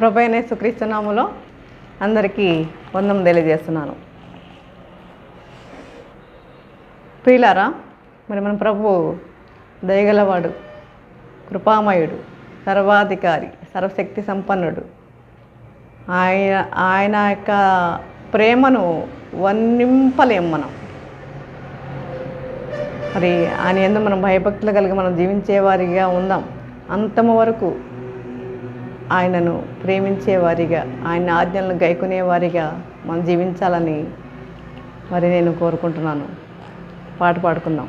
ప్రభు అయిన సుక్రీస్తునాములో అందరికీ వందం తెలియజేస్తున్నాను ప్రియులారా మరి మన ప్రభు దయగలవాడు కృపామయుడు సర్వాధికారి సర్వశక్తి సంపన్నుడు ఆయన ఆయన యొక్క ప్రేమను వర్ణింపలేం మనం మరి ఆయన ఎందు మనం భయభక్తులు కలిగి మనం జీవించే వారిగా ఉందాం అంతము వరకు ఆయనను ప్రేమించే వారిగా ఆయన ఆజ్ఞలను గైకునే వారిగా మనం జీవించాలని మరి నేను కోరుకుంటున్నాను పాట పాడుకుందాం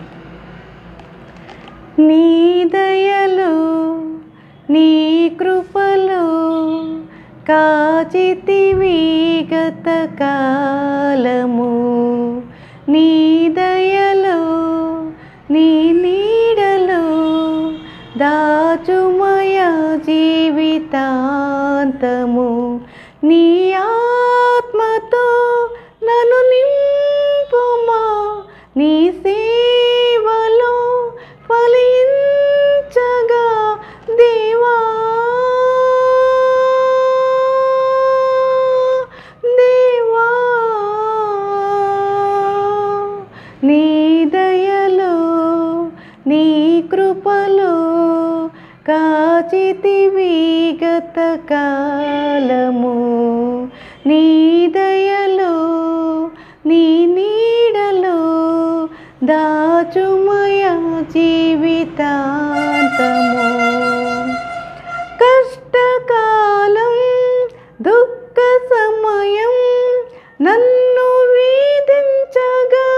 నీ దయలు నీ కృపలు కాచితివి గత కాలము నీ దయలు నీ నీడలు దాచుమయ జీవితాంతము నీ ఆత్మతో నన్ను నింపుమా నీ సేవలో ఫలించగా దేవా దేవా నీ దయలో నీ కృపలో కాచితివి గత కాలము నీ దయలో నీ నీడలో దాచుమయ జీవితాంతము కష్టకాలం దుఃఖ సమయం నన్ను వేధించగా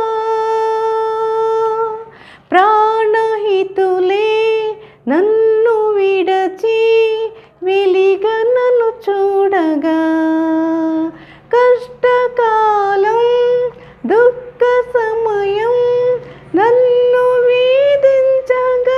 ప్రాణహితులే నన్ను విడచి వెలిగా నన్ను చూడగా కష్టకాలం దుఃఖ సమయం నన్ను వేధించగా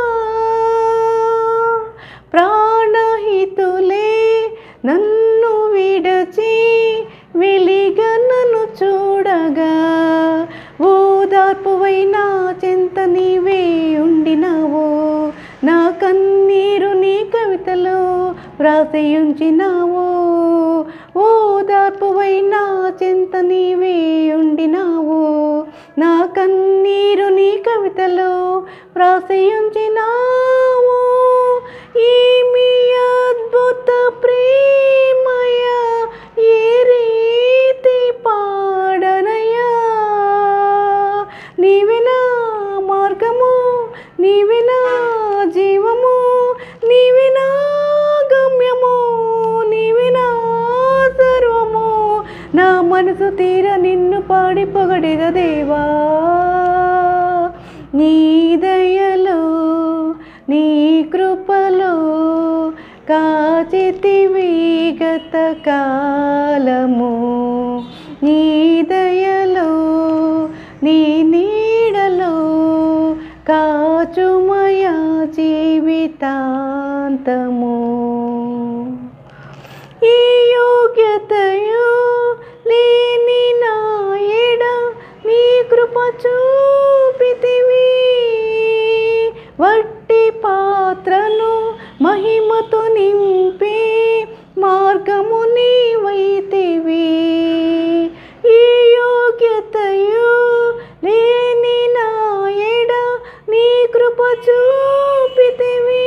ప్రాణహితులే నన్ను విడచి వెలిగా నన్ను చూడగా ఓదార్పువైన చింత నీవే ఉండినావో నా కన్నీరు నీ కవితలో వ్రాసి ఉంచినావో ఓదార్పువైన చింత నీవే ఉండినావో నా కన్నీరు నీ కవితలో వ్రాసి ఉంచినావో ఏమి అద్భుత ప్రేమయ ఏ రీతి పాడనయా నీవెనా మార్గము నీవెనా జీవము నీవెనా గమ్యము నీవెనా సర్వము నా మనసు తీర నిన్ను పాడి పొగడిద దేవా నీ దయలో నీ కృపలో కాచితివి గత కాలము నీ దయలో నీ నీడలో కాచుమయ జీవితాంతము ఈ యోగ్యతయు లేని నాయడ నీ కృప చూపితివి వట్టి పాత్రను మహిమతో నింపి మార్గము నీవైతివి ఈ యోగ్యతయు లేని నాయడ నీ కృప చూపితివి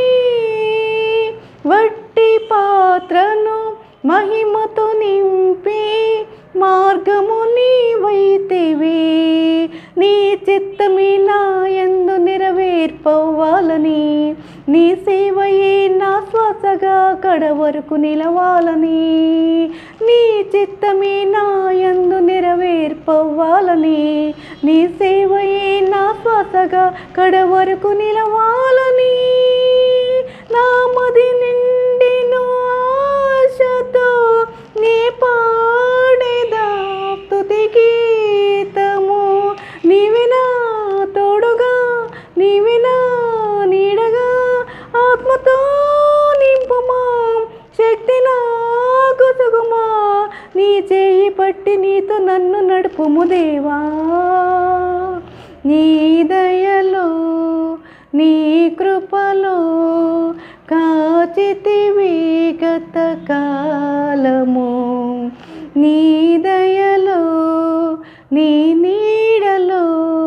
వట్టి పాత్రను మహిమతో నింపి మార్గము నీవైతివి నీ చిత్తమే నా ఎందు నెరవేర్పవ్వాలని నీ సేవయే నా శ్వాసగా కడ వరకు నిలవాలని నీ చిత్తమే నా ఎందు నెరవేర్పవ్వాలని నీ సేవయే నా శ్వాసగా కడ వరకు నిలవాలని నా మది నిండిను ఆశతో నీ పాడేదా స్తుతి గీతము నీవినా తోడుగా నీవినా నీడగా ఆత్మతో నింపుమా శక్తి నాకు సుగుమా నీ చేయి పట్టి నీతో నన్ను నడుపుము దేవా నీ దయలో నీ కృపలో కాచితివి గత కాలము నీ దయలో నీ నీడలో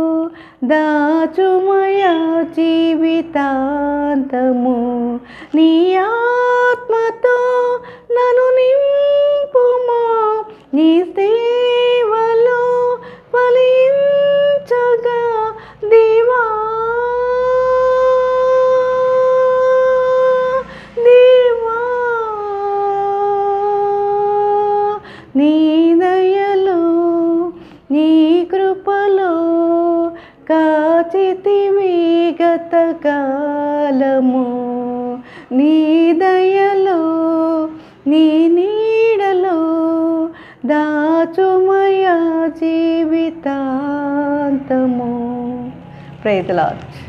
దాచుమయ జీవితాంతము నీ ఆత్మతో నన్ను నింపుమా నీ సేవలో ఫలించగా దేవా దేవా నీ దయలో నీ కృపలో కాచితివి గత కాలము నీ దయలో నీ నీడలో దాచుమయ జీవితాంతము ప్రైతలాడ్